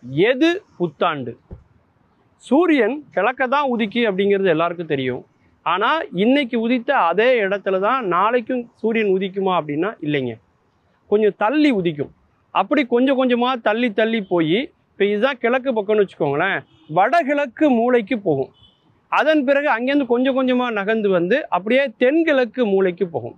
எது புத்தாண்டு சூரியன் கிழக்க தான் உதிக்கி அப்படிங்கிறது எல்லாருக்கும் தெரியும் ஆனால் இன்னைக்கு உதித்த அதே இடத்துல தான் நாளைக்கும் சூரியன் உதிக்குமா அப்படின்னா இல்லைங்க கொஞ்சம் தள்ளி உதிக்கும் அப்படி கொஞ்சம் கொஞ்சமாக தள்ளி தள்ளி போய் இப்போ இதுதான் கிழக்கு பக்கம்னு வச்சுக்கோங்களேன் வடகிழக்கு மூலைக்கு போகும் அதன் பிறகு அங்கேருந்து கொஞ்சம் கொஞ்சமாக நகர்ந்து வந்து அப்படியே தென்கிழக்கு மூலைக்கு போகும்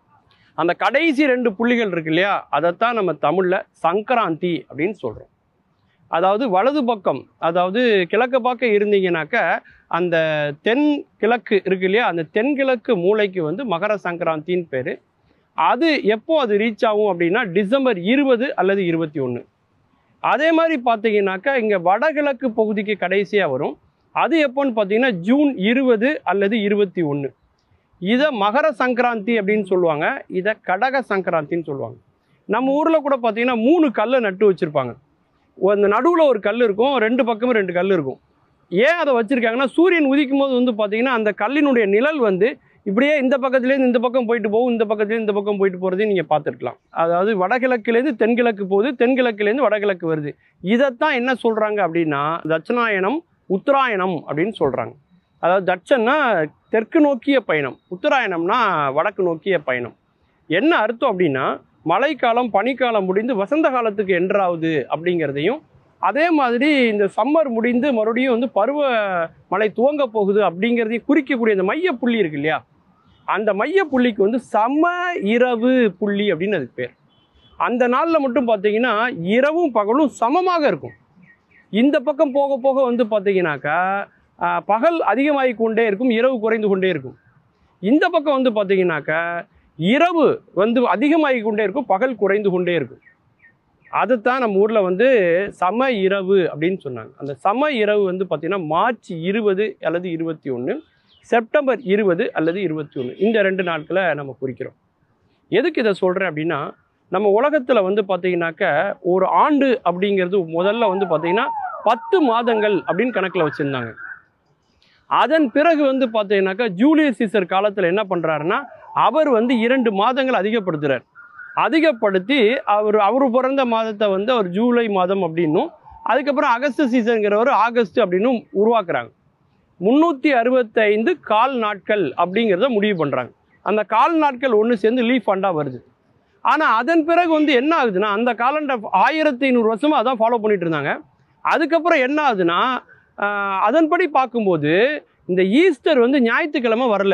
அந்த கடைசி ரெண்டு புள்ளிகள் இருக்கு இல்லையா அதைத்தான் நம்ம தமிழில் சங்கராந்தி அப்படின்னு சொல்கிறோம் அதாவது வலது பக்கம் அதாவது கிழக்கு பக்கம் இருந்தீங்கன்னாக்க அந்த தென் கிழக்கு இருக்கு இல்லையா அந்த தென்கிழக்கு மூலைக்கு வந்து மகர சங்கராந்தின்னு பேர் அது எப்போ அது ரீச் ஆகும் அப்படின்னா டிசம்பர் இருபது அல்லது இருபத்தி ஒன்று அதே மாதிரி பார்த்தீங்கன்னாக்கா இங்கே வடகிழக்கு பகுதிக்கு கடைசியாக வரும் அது எப்போன்னு பார்த்தீங்கன்னா ஜூன் இருபது அல்லது இருபத்தி ஒன்று இதை மகர சங்கராந்தி அப்படின்னு சொல்லுவாங்க இதை கடக சங்கராந்தின்னு சொல்லுவாங்க நம்ம ஊரில் கூட பார்த்தீங்கன்னா மூணு கல்லை நட்டு வச்சுருப்பாங்க அந்த நடுவில் ஒரு கல் இருக்கும் ரெண்டு பக்கமும் ரெண்டு கல் இருக்கும் ஏன் அதை வச்சுருக்காங்கன்னா சூரியன் உதிக்கும் போது வந்து பார்த்தீங்கன்னா அந்த கல்லினுடைய நிழல் வந்து இப்படியே இந்த பக்கத்துலேருந்து இந்த பக்கம் போயிட்டு போகும் இந்த பக்கத்துலேருந்து இந்த பக்கம் போயிட்டு போகிறதையும் நீங்கள் பார்த்துருக்கலாம் அதாவது வடகிழக்குலேருந்து தென்கிழக்கு போகுது தென்கிழக்குலேருந்து வடகிழக்கு வருது இதைத்தான் என்ன சொல்கிறாங்க அப்படின்னா தட்சிணாயனம் உத்தராயணம் அப்படின்னு சொல்கிறாங்க அதாவது தட்சன்னா தெற்கு நோக்கிய பயணம் உத்தராயணம்னா வடக்கு நோக்கிய பயணம் என்ன அர்த்தம் அப்படின்னா மழைக்காலம் பனிக்காலம் முடிந்து வசந்த காலத்துக்கு என்றாவது அப்படிங்கிறதையும் அதே மாதிரி இந்த சம்மர் முடிந்து மறுபடியும் வந்து பருவ மழை துவங்க போகுது அப்படிங்கிறதையும் குறிக்கக்கூடிய இந்த மைய புள்ளி இருக்கு இல்லையா அந்த மைய புள்ளிக்கு வந்து சம இரவு புள்ளி அப்படின்னு அதுக்கு பேர் அந்த நாளில் மட்டும் பார்த்தீங்கன்னா இரவும் பகலும் சமமாக இருக்கும் இந்த பக்கம் போக போக வந்து பார்த்தீங்கன்னாக்கா ஆஹ், பகல் அதிகமாகி கொண்டே இருக்கும் இரவு குறைந்து கொண்டே இருக்கும் இந்த பக்கம் வந்து பார்த்தீங்கன்னாக்கா இரவு வந்து அதிகமாகி கொண்டே இருக்கும் பகல் குறைந்து கொண்டே இருக்கும் அதுதான் நம்ம ஊரில் வந்து சம இரவு அப்படின்னு சொன்னாங்க அந்த சம இரவு வந்து பார்த்திங்கன்னா மார்ச் இருபது அல்லது இருபத்தி ஒன்று செப்டம்பர் இருபது அல்லது இருபத்தி ஒன்று இந்த ரெண்டு நாட்களை நம்ம குறிக்கிறோம் எதுக்கு இதை சொல்கிறேன் அப்படின்னா நம்ம உலகத்தில் வந்து பார்த்தீங்கன்னாக்க ஒரு ஆண்டு அப்படிங்கிறது முதல்ல வந்து பார்த்தீங்கன்னா பத்து மாதங்கள் அப்படின்னு கணக்கில் வச்சுருந்தாங்க அதன் பிறகு வந்து பார்த்தீங்கன்னாக்கா ஜூலியஸ் சீசர் காலத்தில் என்ன பண்ணுறாருன்னா அவர் வந்து இரண்டு மாதங்கள் அதிகப்படுத்துகிறார் அதிகப்படுத்தி அவர் அவர் பிறந்த மாதத்தை வந்து அவர் ஜூலை மாதம் அப்படின்னும் அதுக்கப்புறம் அகஸ்ட் சீசன்கிறவர் ஆகஸ்ட் அப்படின்னும் உருவாக்குறாங்க முந்நூற்றி அறுபத்தைந்து கால் நாட்கள் அப்படிங்கிறத முடிவு பண்ணுறாங்க அந்த கால் நாட்கள் ஒன்று சேர்ந்து லீஃப் ஃபண்டாக வருது ஆனால் அதன் பிறகு வந்து என்ன ஆகுதுன்னா அந்த காலண்டர் ஆயிரத்தி ஐநூறு வருஷமாக அதான் ஃபாலோ பண்ணிட்டு இருந்தாங்க அதுக்கப்புறம் என்ன ஆகுதுன்னா ஆஹ், அதன்படி பார்க்கும்போது இந்த ஈஸ்டர் வந்து ஞாயிற்றுக்கிழமை வரல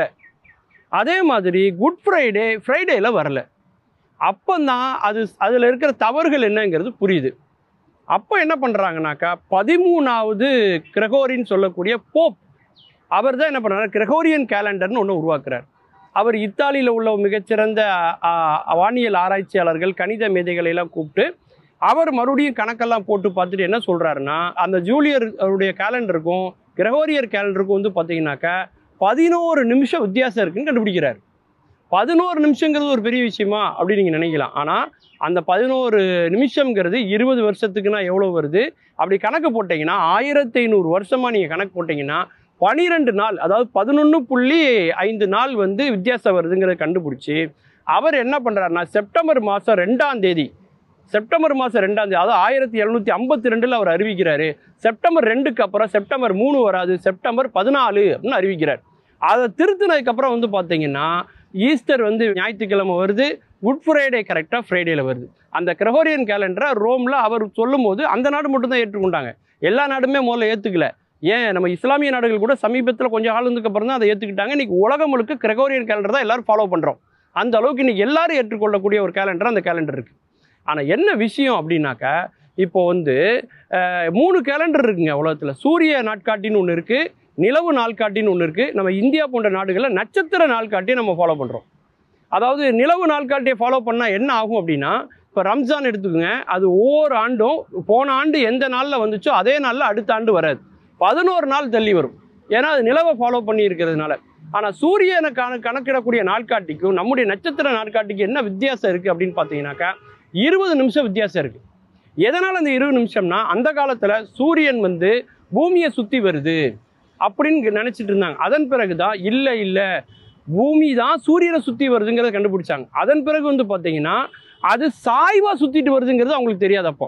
அதே மாதிரி குட் ஃப்ரைடே ஃப்ரைடேயில் வரல அப்போந்தான் அது அதில் இருக்கிற தவறுகள் என்னங்கிறது புரியுது அப்போ என்ன பண்ணுறாங்கனாக்கா பதிமூணாவது கிரகோரின்னு சொல்லக்கூடிய போப் அவர் தான் என்ன பண்ணுறாரு கிரகோரியன் கேலண்டர்னு ஒன்று உருவாக்குறார் அவர் இத்தாலியில் உள்ள மிகச்சிறந்த ஆ, வானியல் ஆராய்ச்சியாளர்கள் கணித மேதைகளை எல்லாம் கூப்பிட்டு அவர் மறுபடியும் கணக்கெல்லாம் போட்டு பார்த்துட்டு என்ன சொல்கிறாருன்னா அந்த ஜூலியர் அவருடைய கேலண்டருக்கும் கிரகோரியர் கேலண்டருக்கும் வந்து பார்த்தீங்கன்னாக்கா பதினோரு நிமிஷம் வித்தியாசம் இருக்குன்னு கண்டுபிடிக்கிறார் பதினோரு நிமிஷங்கிறது ஒரு பெரிய விஷயமா அப்படின்னு நீங்கள் நினைக்கலாம் ஆனால் அந்த பதினோரு நிமிஷம்ங்கிறது இருபது வருஷத்துக்குன்னா எவ்வளோ வருது அப்படி கணக்கு போட்டிங்கன்னா ஆயிரத்தி ஐநூறு வருஷமாக நீங்கள் கணக்கு போட்டிங்கன்னா பனிரெண்டு நாள் அதாவது பதினொன்று புள்ளி ஐந்து நாள் வந்து வித்தியாசம் வருதுங்கிறத கண்டுபிடிச்சி அவர் என்ன பண்ணுறாருன்னா செப்டம்பர் மாதம் ரெண்டாம் தேதி செப்டம்பர் மாதம் ரெண்டாம் தேதி அதாவது ஆயிரத்தி எழுநூற்றி ஐம்பத்தி ரெண்டில் அவர் அறிவிக்கிறாரு செப்டம்பர் ரெண்டுக்கு அப்புறம் செப்டம்பர் மூணு வராது செப்டம்பர் பதினாலு அப்படின்னு அறிவிக்கிறார் அதை திருத்தினதுக்கப்புறம் வந்து பார்த்தீங்கன்னா ஈஸ்டர் வந்து ஞாயிற்றுக்கிழமை வருது குட் ஃப்ரைடே கரெக்டாக ஃப்ரைடேல வருது அந்த கிரகோரியன் கேலண்டரை ரோமில் அவர் சொல்லும்போது அந்த நாடு மட்டும்தான் ஏற்றுக்கொண்டாங்க எல்லா நாடுமே முதல்ல ஏற்றுக்கல ஏன் நம்ம இஸ்லாமிய நாடுகள் கூட சமீபத்தில் கொஞ்சம் காலத்துக்கு அப்புறம் தான் அதை ஏற்றுக்கிட்டாங்க இன்னைக்கு உலகம் முழுக்க கிரகோரியன் கேலண்டர் தான் எல்லாரும் ஃபாலோ பண்ணுறோம் அந்த அளவுக்கு இன்னைக்கு எல்லாரும் ஏற்றுக்கொள்ளக்கூடிய ஒரு கேலண்டர் அந்த கேலண்டர் இருக்குது ஆனால் என்ன விஷயம் அப்படின்னாக்கா இப்போ வந்து அஹ், மூணு கேலண்டர் இருக்குங்க உலகத்தில் சூரிய நாட்காட்டின்னு ஒன்று இருக்குது நிலவு நாள்காட்டின்னு ஒன்று இருக்குது நம்ம இந்தியா போன்ற நாடுகளில் நட்சத்திர நாள்காட்டியை நம்ம ஃபாலோ பண்ணுறோம் அதாவது நிலவு நாள்காட்டியை ஃபாலோ பண்ணால் என்ன ஆகும் அப்படின்னா இப்போ ரம்ஜான் எடுத்துக்கோங்க அது ஒவ்வொரு ஆண்டும் போன ஆண்டு எந்த நாளில் வந்துச்சோ அதே நாளில் அடுத்த ஆண்டு வராது பதினோரு நாள் தள்ளி வரும் ஏன்னா அது நிலவை ஃபாலோ பண்ணி இருக்கிறதுனால ஆனால் சூரியனை கண கணக்கிடக்கூடிய நாட்காட்டிக்கும் நம்முடைய நட்சத்திர நாட்காட்டிக்கும் என்ன வித்தியாசம் இருக்குது அப்படின்னு பார்த்தீங்கன்னாக்கா இருபது நிமிஷம் வித்தியாசம் இருக்குது எதனால் அந்த இருபது நிமிஷம்னா அந்த காலத்தில் சூரியன் வந்து பூமியை சுற்றி வருது அப்படின்னு நினச்சிட்டு இருந்தாங்க அதன் பிறகு தான் இல்லை இல்லை பூமி தான் சூரியனை சுற்றி வருதுங்கிறத கண்டுபிடிச்சாங்க அதன் பிறகு வந்து பார்த்தீங்கன்னா அது சாய்வாக சுற்றிட்டு வருதுங்கிறது அவங்களுக்கு தெரியாது அப்போ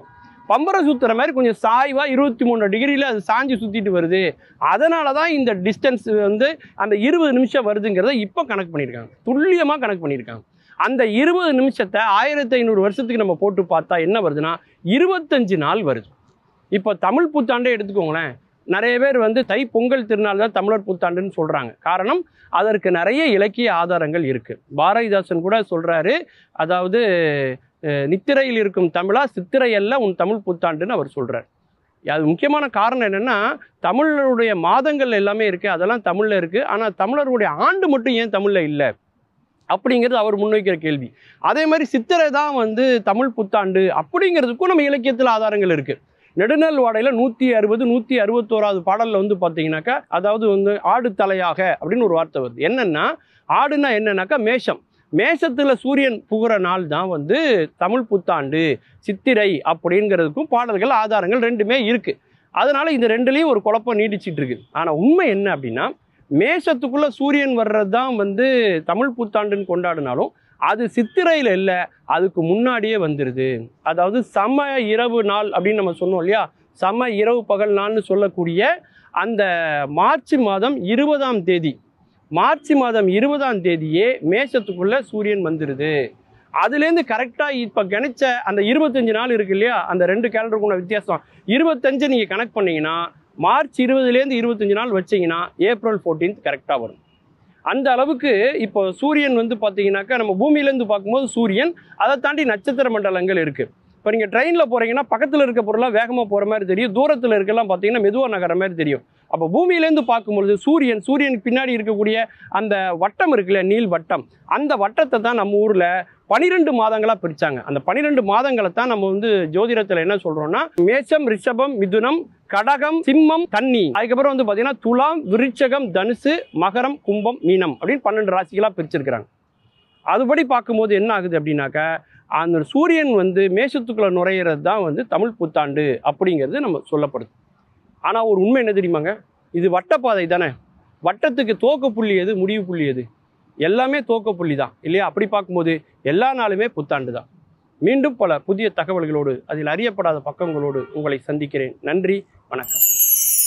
பம்பரை சுத்துற மாதிரி கொஞ்சம் சாய்வா இருபத்தி மூணு டிகிரியில் அது சாஞ்சு சுத்திட்டு வருது அதனால தான் இந்த டிஸ்டன்ஸ் வந்து அந்த இருபது நிமிஷம் வருதுங்கிறத இப்போ கணக்கு பண்ணியிருக்காங்க துல்லியமாக கணக்கு பண்ணியிருக்காங்க அந்த இருபது நிமிஷத்தை ஆயிரத்தி ஐநூறு வருஷத்துக்கு நம்ம போட்டு பார்த்தா என்ன வருதுன்னா இருபத்தஞ்சு நாள் வருது இப்போ தமிழ் புத்தாண்டே எடுத்துக்கோங்களேன் நிறைய பேர் வந்து தை பொங்கல் திருநாள் தான் தமிழர் புத்தாண்டுன்னு சொல்கிறாங்க காரணம் அதற்கு நிறைய இலக்கிய ஆதாரங்கள் இருக்குது பாரதிதாசன் கூட சொல்கிறாரு அதாவது அஹ், நித்திரையில் இருக்கும் தமிழா சித்திரையல்ல உன் தமிழ் புத்தாண்டுன்னு அவர் சொல்கிறார் அது முக்கியமான காரணம் என்னென்னா தமிழருடைய மாதங்கள் எல்லாமே இருக்குது அதெல்லாம் தமிழில் இருக்குது ஆனால் தமிழருடைய ஆண்டு மட்டும் ஏன் தமிழில் இல்லை அப்படிங்கிறது அவர் முன்வைக்கிற கேள்வி அதே மாதிரி சித்திரை தான் வந்து தமிழ் புத்தாண்டு அப்படிங்கிறதுக்கும் நம்ம இலக்கியத்தில் ஆதாரங்கள் இருக்குது நெடுநல் வாடையில் நூற்றி அறுபது நூற்றி அறுபத்தோராவது பாடலில் வந்து பார்த்தீங்கன்னாக்கா அதாவது வந்து ஆடு தலையாக அப்படின்னு ஒரு வார்த்தை வருது என்னென்னா ஆடுனா என்னன்னாக்கா மேஷம் மேஷத்தில் சூரியன் புகிற நாள் தான் வந்து தமிழ் புத்தாண்டு சித்திரை அப்படிங்கிறதுக்கும் பாடல்கள் ஆதாரங்கள் ரெண்டுமே இருக்குது அதனால இந்த ரெண்டுலேயும் ஒரு குழப்பம் நீடிச்சிட்டு இருக்கு ஆனால் உண்மை என்ன அப்படின்னா மேஷத்துக்குள்ள சூரியன் வர்றது தான் வந்து தமிழ் புத்தாண்டுன்னு கொண்டாடினாலும் அது சித்திரையில் இல்லை அதுக்கு முன்னாடியே வந்துடுது அதாவது சம இரவு நாள் அப்படின்னு நம்ம சொன்னோம் இல்லையா சம இரவு பகல் நாள்னு சொல்லக்கூடிய அந்த மார்ச் மாதம் இருபதாம் தேதி மார்ச் மாதம் இருபதாம் தேதியே மேஷத்துக்குள்ள சூரியன் வந்துடுது அதுலேருந்து கரெக்டாக இப்போ கணிச்ச அந்த இருபத்தஞ்சு நாள் இருக்கு இல்லையா அந்த ரெண்டு கேலண்டருக்குள்ள வித்தியாசம் இருபத்தஞ்சு நீங்கள் கணக்கு பண்ணீங்கன்னா மார்ச் இருபதுலேருந்து இருபத்தஞ்சு நாள் வச்சீங்கன்னா ஏப்ரல் ஃபோர்டீன்த் கரெக்டாக வரும் அந்த அளவுக்கு இப்போ சூரியன் வந்து பார்த்தீங்கன்னாக்கா நம்ம பூமியிலேருந்து பார்க்கும்போது சூரியன் அதை தாண்டி நட்சத்திர மண்டலங்கள் இருக்குது இப்போ நீங்கள் ட்ரெயினில் போகிறீங்கன்னா பக்கத்தில் இருக்க பொருளாக வேகமாக போகிற மாதிரி தெரியும் தூரத்தில் இருக்கலாம் பார்த்தீங்கன்னா மெதுவாக நகர மாதிரி தெரியும் அப்போ பூமியிலேருந்து பார்க்கும்பொழுது சூரியன் சூரியனுக்கு பின்னாடி இருக்கக்கூடிய அந்த வட்டம் இருக்குல்ல நீள் வட்டம் அந்த வட்டத்தை தான் நம்ம ஊரில் பனிரெண்டு மாதங்களாக பிரித்தாங்க அந்த பனிரெண்டு மாதங்களை தான் நம்ம வந்து ஜோதிடத்தில் என்ன சொல்கிறோம்னா மேஷம் ரிஷபம் மிதுனம் கடகம் சிம்மம் கன்னி அதுக்கப்புறம் வந்து பார்த்தீங்கன்னா துலாம் விருச்சகம் தனுசு மகரம் கும்பம் மீனம் அப்படின்னு பன்னெண்டு ராசிகளாக பிரிச்சிருக்கிறாங்க அதுபடி பார்க்கும்போது என்ன ஆகுது அப்படின்னாக்கா அந்த சூரியன் வந்து மேஷத்துக்குள்ள நுழையிறது தான் வந்து தமிழ் புத்தாண்டு அப்படிங்கிறது நம்ம சொல்லப்படுது ஆனால் ஒரு உண்மை என்ன தெரியுமாங்க இது வட்டப்பாதை தானே வட்டத்துக்கு துவக்க புள்ளி எது முடிவு புள்ளி எது எல்லாமே துவக்க புள்ளி தான் இல்லையா அப்படி பார்க்கும்போது எல்லா நாளுமே புத்தாண்டு தான் மீண்டும் பல புதிய தகவல்களோடு அதில் அறியப்படாத பக்கங்களோடு உங்களை சந்திக்கிறேன் நன்றி வணக்கம்